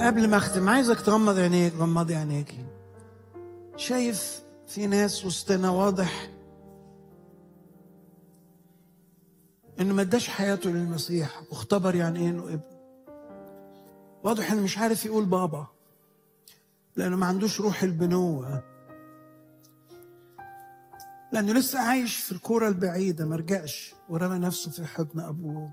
قبل ما اختم عايزك تغمض عينيك غمضي عينيكي شايف في ناس وسطنا واضح انه ما اداش حياته للمسيح واختبر يعني ايه انه ابن واضح انه مش عارف يقول بابا لانه ما عندوش روح البنوه لانه لسه عايش في الكوره البعيده ما رجعش ورمى نفسه في حضن ابوه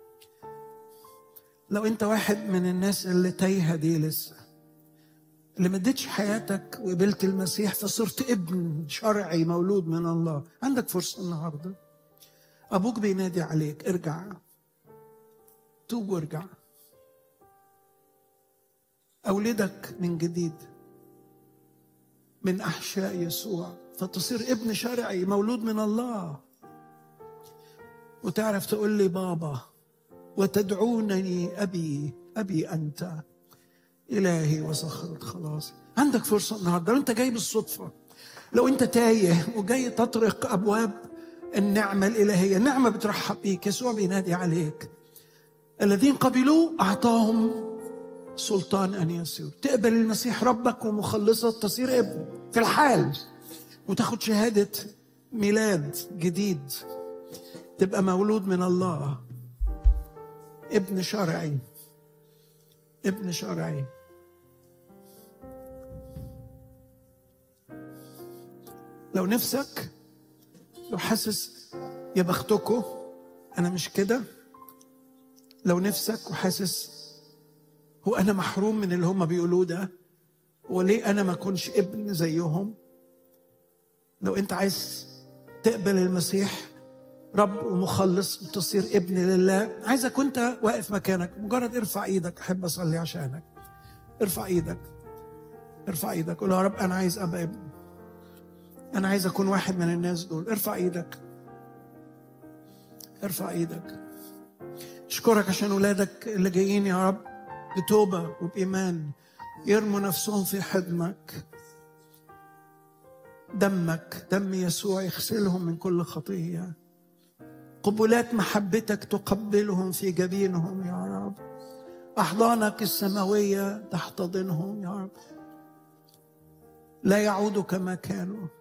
لو انت واحد من الناس اللي تايهه دي لسه اللي ما اديتش حياتك وقبلت المسيح فصرت ابن شرعي مولود من الله عندك فرصه النهارده ابوك بينادي عليك ارجع توب وارجع اولدك من جديد من احشاء يسوع فتصير ابن شرعي مولود من الله وتعرف تقول لي بابا وتدعونني ابي ابي انت الهي وصخره خلاصي عندك فرصه النهارده لو انت جاي بالصدفه لو انت تايه وجاي تطرق ابواب النعمه الالهيه النعمه بترحب بيك يسوع بينادي عليك الذين قبلوه اعطاهم سلطان ان يصيروا تقبل المسيح ربك ومخلصك تصير ابن في الحال وتاخد شهاده ميلاد جديد تبقى مولود من الله ابن شرعي ابن شرعي لو نفسك لو حاسس يا بختكم انا مش كده لو نفسك وحاسس هو انا محروم من اللي هم بيقولوه ده وليه انا ما اكونش ابن زيهم لو انت عايز تقبل المسيح رب ومخلص وتصير ابن لله عايزك وانت واقف مكانك مجرد ارفع ايدك احب اصلي عشانك ارفع ايدك ارفع ايدك قول يا رب انا عايز ابقى ابن انا عايز اكون واحد من الناس دول ارفع ايدك ارفع ايدك اشكرك عشان ولادك اللي جايين يا رب بتوبه وبايمان يرموا نفسهم في حضنك دمك دم يسوع يغسلهم من كل خطيه قبلات محبتك تقبلهم في جبينهم يا رب احضانك السماويه تحتضنهم يا رب لا يعودوا كما كانوا